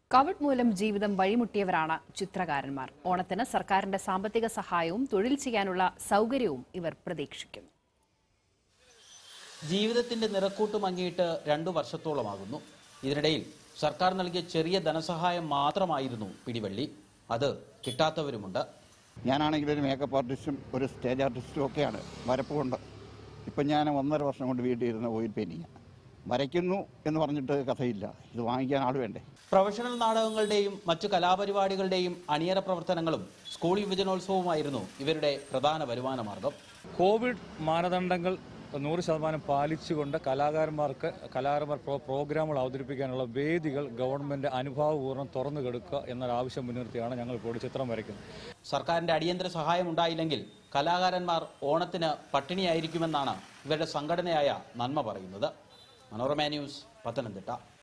Covid മൂലം ജീവിതം വഴിമുട്ടിയവരാണ് ചിത്രകാരന്മാർ ഓണത്തിന് സർക്കാരിന്റെ സാമ്പത്തിക സഹായവും തൊഴിൽ ചെയ്യാനുള്ള സൗകര്യവും ഇവർ പ്രതീക്ഷിക്കുന്നു ജീവിതത്തിന്റെ നിറക്കൂട്ട് മങ്ങിയിട്ട് രണ്ടു വർഷത്തോളമാകുന്നു ഇതിനിടയിൽ സർക്കാർ നൽകിയ ചെറിയ ധനസഹായം മാത്രമായിരുന്നു പിടിവള്ളി അത് കിട്ടാത്തവരുമുണ്ട് ഞാനാണെങ്കിൽ ഒരു മേക്കപ്പ് ആർട്ടിസ്റ്റും ഒരു സ്റ്റേജ് ആർട്ടിസ്റ്റും ഒക്കെയാണ് വരപ്പുകൊണ്ട് ഇപ്പം ഞാൻ ഒന്നര വർഷം കൊണ്ട് വീട്ടിൽ ഇരുന്ന് ഓയിൽ പെയിൻറ്റിങ് വരയ്ക്കുന്നു എന്ന് പറഞ്ഞിട്ട് കഥയില്ല ഇത് വാങ്ങിക്കാൻ ആൾ വേണ്ടേ പ്രൊഫഷണൽ നാടകങ്ങളുടെയും മറ്റു കലാപരിപാടികളുടെയും അണിയറ പ്രവർത്തനങ്ങളും സ്കൂൾ യുവജനോത്സവമായിരുന്നു ഇവരുടെ പ്രധാന വരുമാന മാർഗം കോവിഡ് മാനദണ്ഡങ്ങൾ നൂറ് ശതമാനം പാലിച്ചുകൊണ്ട് കലാകാരന്മാർക്ക് കലാകാരന്മാർ പ്രോ പ്രോഗ്രാമുകൾ അവതരിപ്പിക്കാനുള്ള വേദികൾ ഗവൺമെൻറ് അനുഭാവപൂർവ്വം തുറന്നു കൊടുക്കുക എന്നൊരാവശ്യം മുൻനിർത്തിയാണ് ഞങ്ങൾ ഇപ്പോൾ ചിത്രം വരയ്ക്കുന്നത് സർക്കാരിന്റെ അടിയന്തര സഹായം ഉണ്ടായില്ലെങ്കിൽ കലാകാരന്മാർ ഓണത്തിന് പട്ടിണിയായിരിക്കുമെന്നാണ് ഇവരുടെ സംഘടനയായ നന്മ പറയുന്നത് മനോരമ ന്യൂസ് പത്തനംതിട്ട